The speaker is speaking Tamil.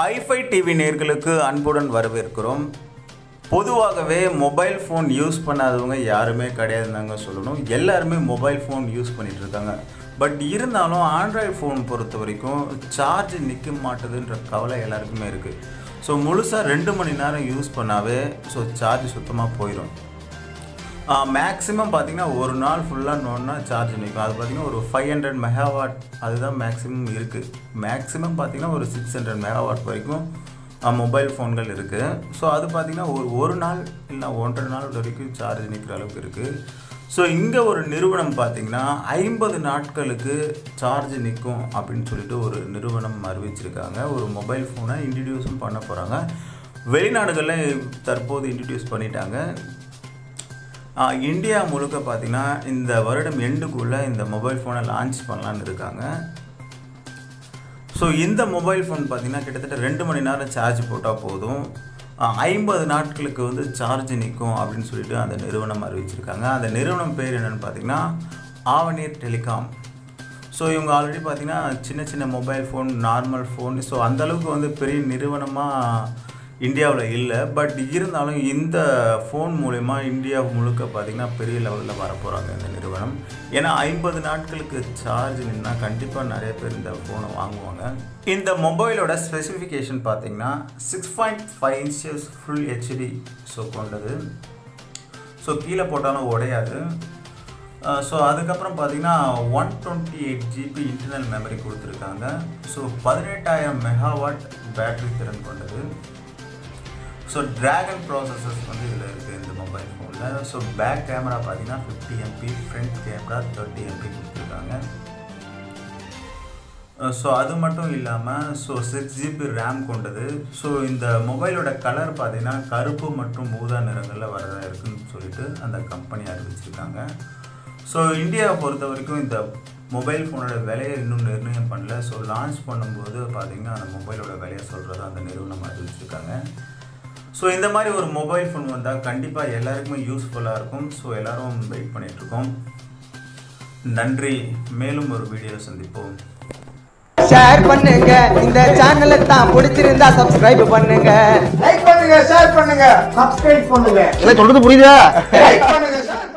ஹைஃபை டிவி நேர்களுக்கு அன்புடன் வரவேற்கிறோம் பொதுவாகவே மொபைல் ஃபோன் யூஸ் பண்ணாதவங்க யாருமே கிடையாதுன்னு சொல்லணும் எல்லாருமே மொபைல் ஃபோன் யூஸ் பண்ணிட்டு இருக்காங்க பட் இருந்தாலும் ஆண்ட்ராய்டு ஃபோன் பொறுத்த வரைக்கும் சார்ஜ் நிற்க மாட்டுதுன்ற கவலை எல்லாருக்குமே இருக்குது ஸோ முழுசாக ரெண்டு மணி நேரம் யூஸ் பண்ணாவே ஸோ சார்ஜ் சுத்தமாக போயிடும் மேக்ஸிமம் பார்த்தீங்கன்னா ஒரு நாள் ஃபுல்லாக நோன்னா சார்ஜ் நிற்கும் அது பார்த்தீங்கன்னா ஒரு ஃபைவ் ஹண்ட்ரட் மெகாவாட் அதுதான் மேக்ஸிமம் இருக்குது மேக்ஸிமம் பார்த்தீங்கன்னா ஒரு சிக்ஸ் ஹண்ட்ரட் மெகாவாட் வரைக்கும் மொபைல் ஃபோன்கள் இருக்குது ஸோ அது பார்த்தீங்கன்னா ஒரு ஒரு நாள் இல்லை ஒன்றரை நாள் வரைக்கும் சார்ஜ் நிற்கிற அளவுக்கு இருக்குது ஸோ இங்கே ஒரு நிறுவனம் பார்த்தீங்கன்னா ஐம்பது நாட்களுக்கு சார்ஜ் நிற்கும் அப்படின்னு சொல்லிட்டு ஒரு நிறுவனம் அறிவிச்சிருக்காங்க ஒரு மொபைல் ஃபோனை இன்ட்ரடியூஸும் பண்ண போகிறாங்க வெளிநாடுகளில் தற்போது இன்ட்ரடியூஸ் பண்ணிட்டாங்க ஆஹ் இந்தியா முழுக்க பார்த்தீங்கன்னா இந்த வருடம் எண்டுக்குள்ளே இந்த மொபைல் ஃபோனை லான்ச் பண்ணலான்னு இருக்காங்க ஸோ இந்த மொபைல் ஃபோன் பார்த்தீங்கன்னா கிட்டத்தட்ட ரெண்டு மணி நேரம் சார்ஜ் போட்டால் போதும் ஐம்பது நாட்களுக்கு வந்து சார்ஜ் நிற்கும் அப்படின்னு சொல்லிட்டு அந்த நிறுவனம் அறிவிச்சிருக்காங்க அந்த நிறுவனம் பேர் என்னென்னு பார்த்தீங்கன்னா ஆவனீர் டெலிகாம் ஸோ இவங்க ஆல்ரெடி பார்த்தீங்கன்னா சின்ன சின்ன mobile phone normal phone so அந்தளவுக்கு வந்து பெரிய நிறுவனமாக இந்தியாவில் இல்லை பட் இருந்தாலும் இந்த ஃபோன் மூலயமா இந்தியா முழுக்க பார்த்திங்கன்னா பெரிய லெவலில் வரப்போகிறாங்க இந்த நிறுவனம் ஏன்னா ஐம்பது நாட்களுக்கு சார்ஜ் நின்னா கண்டிப்பாக நிறைய பேர் இந்த ஃபோனை வாங்குவாங்க இந்த மொபைலோட ஸ்பெசிஃபிகேஷன் பார்த்தீங்கன்னா six point five inches full HD so கொண்டது ஸோ கீழே போட்டாலும் உடையாது ஸோ அதுக்கப்புறம் பார்த்தீங்கன்னா one twenty eight GB internal memory கொடுத்துருக்காங்க ஸோ பதினெட்டாயிரம் மெகாவாட் பேட்டரி திறன் கொண்டது ஸோ ட்ராகன் ப்ராசஸர்ஸ் வந்து இதில் இருக்குது இந்த மொபைல் ஃபோனில் ஸோ பேக் கேமரா பார்த்தீங்கன்னா fifty MB front camera thirty MB கொடுத்துருக்காங்க ஸோ அது மட்டும் இல்லாமல் ஸோ சிக்ஸ் ஜிபி ரேம் கொண்டது ஸோ இந்த மொபைலோட கலர் பார்த்தீங்கன்னா கருப்பு மற்றும் ஊதா நிறங்களில் வரதா இருக்குன்னு சொல்லிட்டு அந்த கம்பெனி அறிவிச்சிருக்காங்க ஸோ இந்தியாவை பொறுத்த வரைக்கும் இந்த மொபைல் ஃபோனோட விலையை இன்னும் நிர்ணயம் பண்ணல ஸோ லான்ச் பண்ணும்போது பார்த்தீங்கன்னா அந்த மொபைலோட விலையை சொல்கிறத அந்த நிறுவனம் அறிவிச்சிருக்காங்க ஸோ இந்த மாதிரி ஒரு மொபைல் ஃபோன் வந்தால் கண்டிப்பாக எல்லாருக்குமே யூஸ்ஃபுல்லாக இருக்கும் ஸோ எல்லோரும் வெயிட் பண்ணிகிட்ருக்கோம் நன்றி மேலும் ஒரு வீடியோ சந்திப்போம் ஷேர் பண்ணுங்க இந்த சேனலை தான் பிடிச்சிருந்தா சப்ஸ்கிரைப் பண்ணுங்க லைக் பண்ணுங்க ஷேர் பண்ணுங்க சப்ஸ்கிரைப் பண்ணுங்க சொல்றது புரியுதா லைக் பண்ணுங்க ஷேர்